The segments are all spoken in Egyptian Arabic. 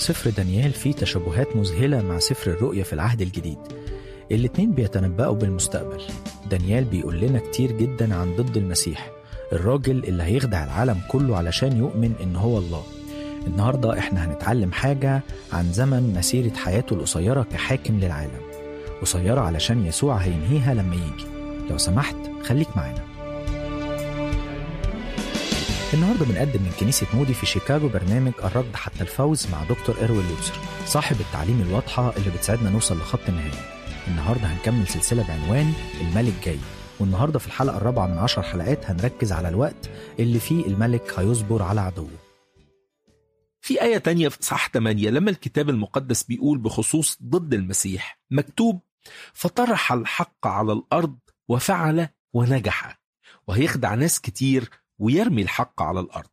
سفر دانيال فيه تشابهات مذهلة مع سفر الرؤيا في العهد الجديد الاتنين بيتنبأوا بالمستقبل دانيال بيقول لنا كتير جدا عن ضد المسيح الراجل اللي هيخدع العالم كله علشان يؤمن إن هو الله النهاردة إحنا هنتعلم حاجة عن زمن مسيرة حياته القصيرة كحاكم للعالم قصيرة علشان يسوع هينهيها لما يجي لو سمحت خليك معانا النهارده بنقدم من كنيسة مودي في شيكاغو برنامج الركض حتى الفوز مع دكتور إروين لوتسر صاحب التعليم الواضحة اللي بتساعدنا نوصل لخط النهاية النهارده هنكمل سلسلة بعنوان الملك جاي والنهارده في الحلقة الرابعة من عشر حلقات هنركز على الوقت اللي فيه الملك هيصبر على عدوه في آية تانية في صح 8 لما الكتاب المقدس بيقول بخصوص ضد المسيح مكتوب فطرح الحق على الأرض وفعل ونجح وهيخدع ناس كتير ويرمي الحق على الأرض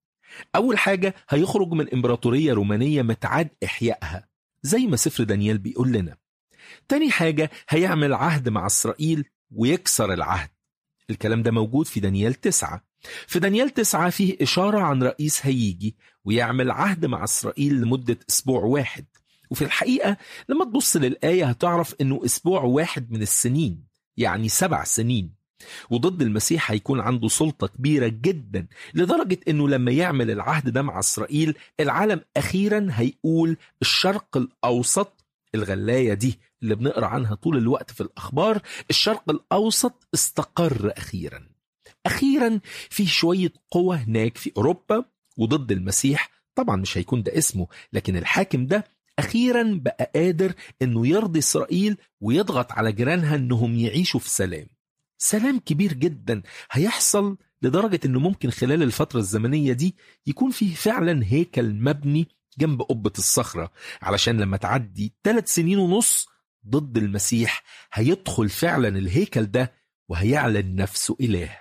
أول حاجة هيخرج من إمبراطورية رومانية متعاد إحيائها زي ما سفر دانيال بيقول لنا تاني حاجة هيعمل عهد مع إسرائيل ويكسر العهد الكلام ده موجود في دانيال تسعة في دانيال تسعة فيه إشارة عن رئيس هيجي ويعمل عهد مع إسرائيل لمدة أسبوع واحد وفي الحقيقة لما تبص للآية هتعرف أنه أسبوع واحد من السنين يعني سبع سنين وضد المسيح هيكون عنده سلطة كبيرة جدا لدرجة أنه لما يعمل العهد ده مع إسرائيل العالم أخيرا هيقول الشرق الأوسط الغلاية دي اللي بنقرأ عنها طول الوقت في الأخبار الشرق الأوسط استقر أخيرا أخيرا في شوية قوة هناك في أوروبا وضد المسيح طبعا مش هيكون ده اسمه لكن الحاكم ده أخيرا بقى قادر أنه يرضي إسرائيل ويضغط على جيرانها أنهم يعيشوا في سلام سلام كبير جدا هيحصل لدرجة أنه ممكن خلال الفترة الزمنية دي يكون فيه فعلا هيكل مبني جنب قبة الصخرة علشان لما تعدي ثلاث سنين ونص ضد المسيح هيدخل فعلا الهيكل ده وهيعلن نفسه إله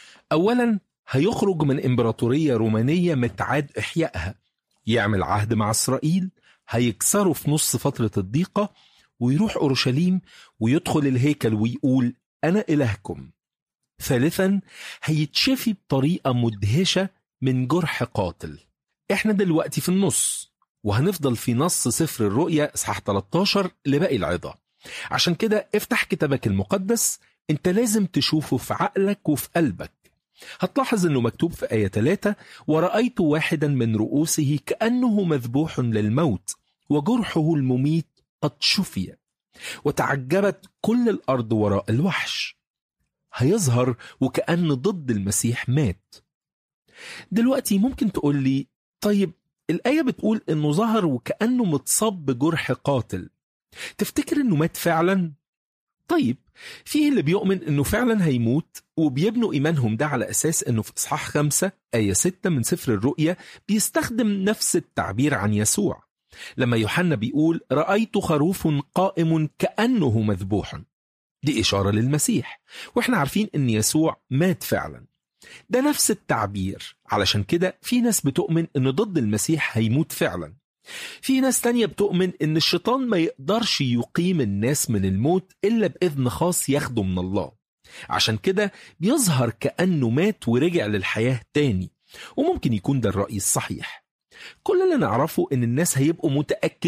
أولا هيخرج من إمبراطورية رومانية متعاد إحيائها يعمل عهد مع إسرائيل هيكسره في نص فترة الضيقة ويروح أورشليم ويدخل الهيكل ويقول أنا إلهكم ثالثا هيتشفي بطريقة مدهشة من جرح قاتل احنا دلوقتي في النص وهنفضل في نص سفر الرؤيا اصحاح 13 لباقي العظة عشان كده افتح كتابك المقدس انت لازم تشوفه في عقلك وفي قلبك هتلاحظ انه مكتوب في آية 3 ورأيت واحدا من رؤوسه كأنه مذبوح للموت وجرحه المميت قد شفي وتعجبت كل الأرض وراء الوحش هيظهر وكأن ضد المسيح مات دلوقتي ممكن تقول لي طيب الآية بتقول إنه ظهر وكأنه متصاب بجرح قاتل تفتكر إنه مات فعلا؟ طيب فيه اللي بيؤمن إنه فعلا هيموت وبيبنوا إيمانهم ده على أساس إنه في إصحاح خمسة آية ستة من سفر الرؤيا بيستخدم نفس التعبير عن يسوع لما يوحنا بيقول رأيت خروف قائم كأنه مذبوح دي إشارة للمسيح وإحنا عارفين إن يسوع مات فعلا ده نفس التعبير علشان كده في ناس بتؤمن ان ضد المسيح هيموت فعلا في ناس تانية بتؤمن ان الشيطان ما يقدرش يقيم الناس من الموت الا باذن خاص ياخده من الله عشان كده بيظهر كأنه مات ورجع للحياة تاني وممكن يكون ده الرأي الصحيح كل اللي نعرفه ان الناس هيبقوا متأكدين